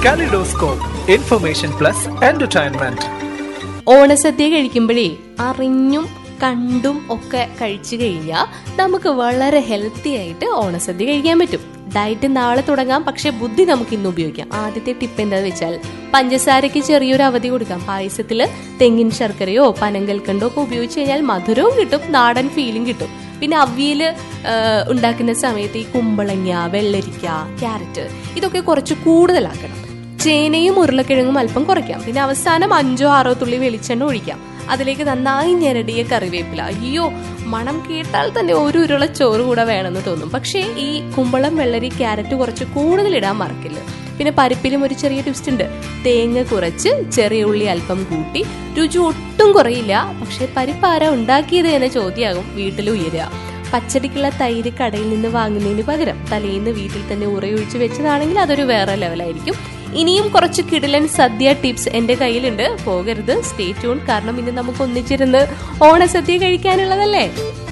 kaleidoscope information plus entertainment ഓണസദ്യ കഴിക്കുമ്പോഴേ അറിഞ്ഞും കണ്ടും ഒക്കെ കഴിച്ചു കഴിഞ്ഞാൽ നമുക്ക് വളരെ ഹെൽത്തി ആയിട്ട് ഓണസദ്യ കഴിക്കാൻ പറ്റും ഡയറ്റ് നാളെ തുടങ്ങാം പക്ഷെ ബുദ്ധി നമുക്ക് ഇന്ന് ഉപയോഗിക്കാം ആദ്യത്തെ ടിപ്പ് എന്താന്ന് വെച്ചാൽ പഞ്ചസാരയ്ക്ക് ചെറിയൊരു അവധി കൊടുക്കാം പായസത്തിൽ തെങ്ങിൻ ശർക്കരയോ പനങ്കൽക്കണ്ടോ ഒക്കെ ഉപയോഗിച്ച് കഴിഞ്ഞാൽ മധുരവും കിട്ടും നാടൻ ഫീലും കിട്ടും പിന്നെ അവിയൽ ഉണ്ടാക്കുന്ന സമയത്ത് ഈ കുമ്പളങ്ങ വെള്ളരിക്ക ക്യാരറ്റ് ഇതൊക്കെ കുറച്ച് കൂടുതലാക്കണം ചേനയും ഉരുളക്കിഴങ്ങും അല്പം കുറയ്ക്കാം പിന്നെ അവസാനം അഞ്ചോ ആറോ തുള്ളി വെളിച്ചെണ്ണ ഒഴിക്കാം അതിലേക്ക് നന്നായി ഞെരടിയ കറിവേപ്പില അയ്യോ മണം കേട്ടാൽ തന്നെ ഒരു ഉരുള ചോറ് കൂടെ വേണമെന്ന് തോന്നും പക്ഷേ ഈ കുമ്പളം വെള്ളരി ക്യാരറ്റ് കുറച്ച് കൂടുതൽ ഇടാൻ മറക്കില്ല പിന്നെ പരിപ്പിലും ഒരു ചെറിയ ട്വിസ്റ്റ് ഉണ്ട് തേങ്ങ കുറച്ച് ചെറിയ ഉള്ളി അല്പം കൂട്ടി രുചി ഒട്ടും കുറയില്ല പക്ഷെ പരിപ്പാര ഉണ്ടാക്കിയത് എന്ന ചോദ്യമാകും വീട്ടിൽ ഉയരുക പച്ചടിക്കുള്ള തൈര് കടയിൽ നിന്ന് വാങ്ങുന്നതിന് പകരം തലേന്ന് വീട്ടിൽ തന്നെ ഉറയൊഴിച്ച് വെച്ചതാണെങ്കിൽ അതൊരു വേറെ ലെവലായിരിക്കും ഇനിയും കുറച്ച് കിടിലൻ സദ്യ ടിപ്സ് എന്റെ കയ്യിലുണ്ട് പോകരുത് സ്റ്റേ ട്യൂൺ കാരണം ഇന്ന് നമുക്ക് ഒന്നിച്ചിരുന്ന് ഓണസദ്യ കഴിക്കാനുള്ളതല്ലേ